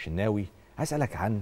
شناوي عايز اسالك عن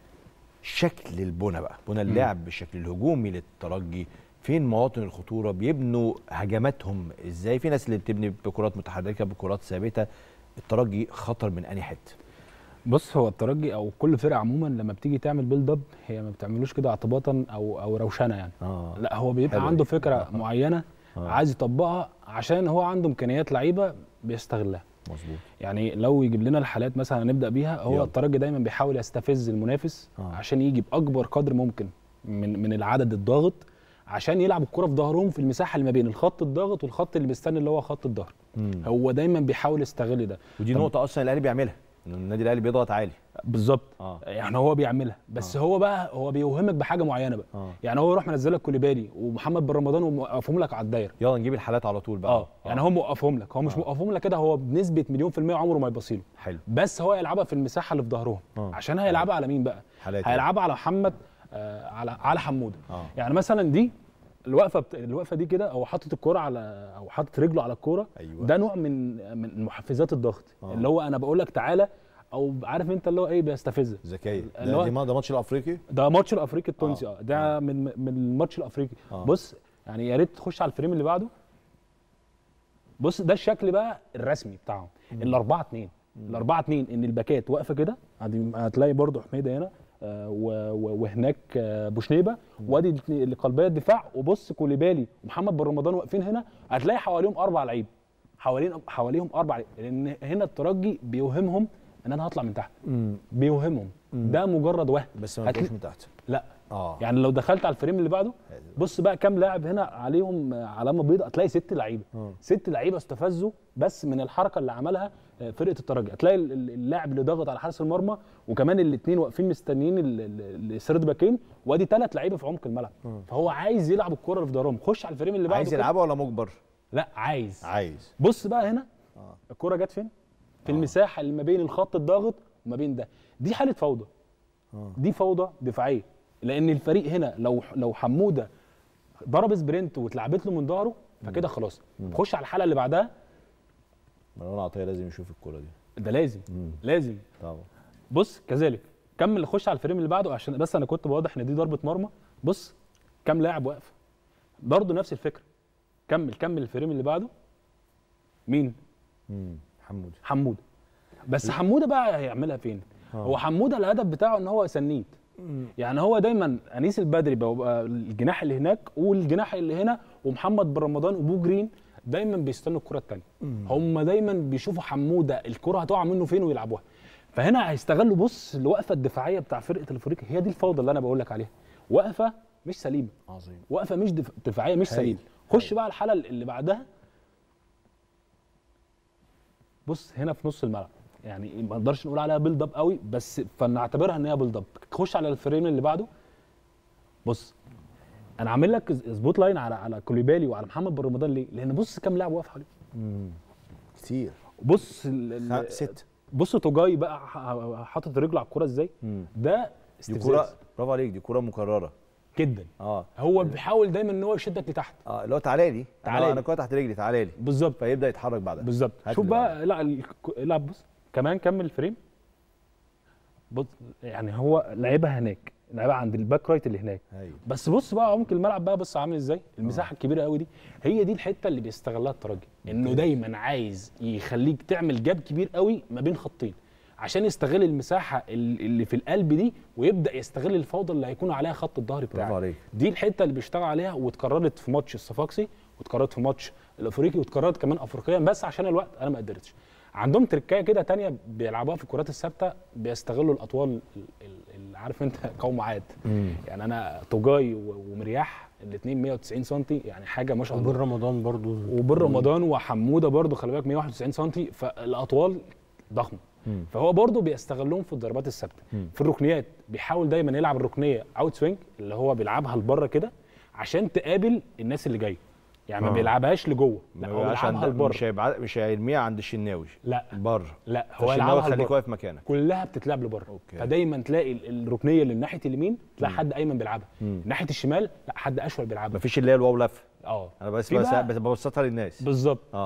شكل البنى بقى بنى اللعب بالشكل الهجومي للترجي فين مواطن الخطوره بيبنوا هجماتهم ازاي في ناس اللي بتبني بكرات متحركه بكرات ثابته الترجي خطر من انهي حته بص هو الترجي او كل فرقه عموما لما بتيجي تعمل بيلد اب هي ما بتعملوش كده اعتباطا او او روشنه يعني اه لا هو بيبقى حلوة عنده دي. فكره آه. معينه آه. عايز يطبقها عشان هو عنده امكانيات لعيبه بيستغلها مظبوط يعني لو يجيب لنا الحالات مثلا هنبدا بيها هو يلا. الترجي دايما بيحاول يستفز المنافس آه. عشان يجي باكبر قدر ممكن من من العدد الضاغط عشان يلعب الكره في ظهرهم في المساحه اللي ما بين الخط الضاغط والخط اللي مستني اللي هو خط الظهر مم. هو دايما بيحاول يستغل ده ودي طب- نقطه اصلا الاهلي بيعملها ان النادي الاهلي بيضغط عالي بالظبط اه يعني هو بيعملها بس آه. هو بقى هو بيوهمك بحاجه معينه بقى اه يعني هو يروح منزل لك كوليبالي ومحمد بن رمضان وموقفهم لك على الدايره يلا نجيب الحالات على طول بقى اه يعني هو موقفهم لك هو مش آه. موقفهم لك كده هو بنسبه مليون في الميه عمره ما يبصيله حلو بس هو يلعبها في المساحه اللي في ظهرهم آه. عشان هيلعبها على مين بقى حالات هيلعبها على محمد آه على على حموده اه يعني مثلا دي الوقفه بت... الوقفه دي كده هو حاطط الكوره على او حاطط رجله على الكوره ايوه ده نوع من من محفزات الضغط آه. اللي هو انا بقول لك تعالى او عارف انت اللي هو ايه بيستفزك ذكيه اللي ده هو- دي ما- ده ماتش الافريقي ده ماتش الافريقي التونسي آه. اه ده من من الماتش الافريقي آه. بص يعني يا ريت تخش على الفريم اللي بعده بص ده الشكل بقى الرسمي بتاعهم الأربعة اتنين الأربعة اتنين إن الباكات واقفة كده هدي- هتلاقي برضو حميدة هنا آه، و- و- وهناك آه، بوشنيبه وادي الاتنين اللي قلبيه الدفاع وبص كوليبالي ومحمد بن رمضان واقفين هنا هتلاقي حواليهم اربع لعيب حوالين حواليهم اربع لعيب لان هنا الترجي بيوهمهم ان انا هطلع من تحت بيوهمهم ده مجرد وهم بس ما هتل- بتقولش من تحت لا اه يعني لو دخلت على الفريم اللي بعده بص بقى كام لاعب هنا عليهم علامه بيضاء هتلاقي ست لعيبه آه. ست لعيبه استفزوا بس من الحركه اللي عملها آه، فرقه الترجي هتلاقي ال- ال- اللاعب اللي ضاغط على حارس المرمى وكمان الاثنين واقفين مستنيين ال- ال- السرد باكين وادي ثلاث لعيبه في عمق الملعب فهو عايز يلعب الكره اللي في ظهرهم خش على الفريم اللي بعده عايز كده. يلعبها ولا مجبر لا عايز عايز بص بقى هنا آه. الكره جت فين في المساحه اللي ما بين الخط الضاغط وما بين ده دي حاله فوضى آه. دي فوضى دفاعيه لان الفريق هنا لو لو حموده ضرب سبرنت واتلعبت له من ظهره فكده خلاص خش على الحاله اللي بعدها مروان عطيه لازم يشوف الكوره دي ده لازم مم. لازم طبعا بص كذلك كمل خش على الفريم اللي بعده عشان بس انا كنت بوضح ان دي ضربه مرمى بص كام لاعب واقف برضه نفس الفكره كمل كمل الفريم اللي بعده مين امم حمود حموده بس حموده بقى هيعملها فين آه. هو حموده الهدف بتاعه ان هو سنيد يعني هو دايما انيس البدري بيبقى الجناح اللي هناك والجناح اللي هنا ومحمد بن رمضان وبو جرين دايما بيستنوا الكره الثانيه هم دايما بيشوفوا حموده الكره هتقع منه فين ويلعبوها فهنا هيستغلوا بص الوقفه الدفاعيه بتاع فرقه الافريقي هي دي الفوضى اللي انا بقول لك عليها وقفه مش سليمه عظيم وقفه مش دف... دفاعيه مش هايل. سليمه خش بقى الحاله اللي بعدها بص هنا في نص الملعب يعني ما نقدرش نقول عليها بيلد اب قوي بس فنعتبرها ان هي بيلد اب خش على الفريم اللي بعده بص انا عامل لك سبوت لاين على على كوليبالي وعلى محمد بن رمضان ليه؟ لان بص كام لاعب واقف حواليه امم كتير بص ال- ال- خ- ست بص توجاي بقى ح- حاطط رجله على الكوره ازاي؟ امم ده دي كوره استفزاز برافو عليك دي كوره مكرره جدا اه هو بيحاول دايما ان هو يشدك لتحت اه اللي هو تعالى لي تعالى انا لي. انا كوره تحت رجلي تعالى لي بالظبط فيبدا يتحرك بعدها بالظبط هات شوف اللي بقى لا الك- العب بص كمان كمل الفريم بص يعني هو لعيبها هناك لعيبها عند الباك رايت اللي هناك ايوه بس بص بقى عمق الملعب بقى بص عامل ازاي المساحه الكبيره قوي دي هي دي الحته اللي بيستغلها الترجي انه دايما عايز يخليك تعمل جاب كبير قوي ما بين خطين عشان يستغل المساحه ال- اللي في القلب دي ويبدا يستغل الفوضى اللي هيكون عليها خط الظهر برافو بتاعك عليك دي الحته اللي بيشتغل عليها واتكررت في ماتش الصفاقسي واتكررت في ماتش الافريقي واتكررت كمان افريقيا بس عشان الوقت انا ما قدرتش عندهم تركايه كده تانية بيلعبوها في الكرات الثابته بيستغلوا الاطوال ال- ال- اللي عارف انت قومعات امم يعني انا توجاي و- ومرياح الاثنين 190 سم يعني حاجه ما شاء الله وبين رمضان برضو وبن رمضان وحموده برضو خلي بالك 191 سم فالاطوال ضخمه مم. فهو برضو بيستغلهم في الضربات الثابته مم. في الركنيات بيحاول دايما يلعب الركنيه اوت سوينج اللي هو بيلعبها لبره كده عشان تقابل الناس اللي جايه يعني ما آه. بيلعبهاش لجوه لا هو عشان بيلعبها ده لبره مش هيبع... مش هيرميها عند الشناوي لا بره لا هو فالشناوي يلعبها خليك لبره واقف مكانك كلها بتتلعب لبره أوكي. فدايما تلاقي ال- الركنيه اللي ناحيه اليمين تلاقي حد ايمن بيلعبها مم. ناحيه الشمال لا حد اشول بيلعبها مفيش اللي هي الواو لفه اه انا بس في بس بقى- بس ببسطها للناس بالظبط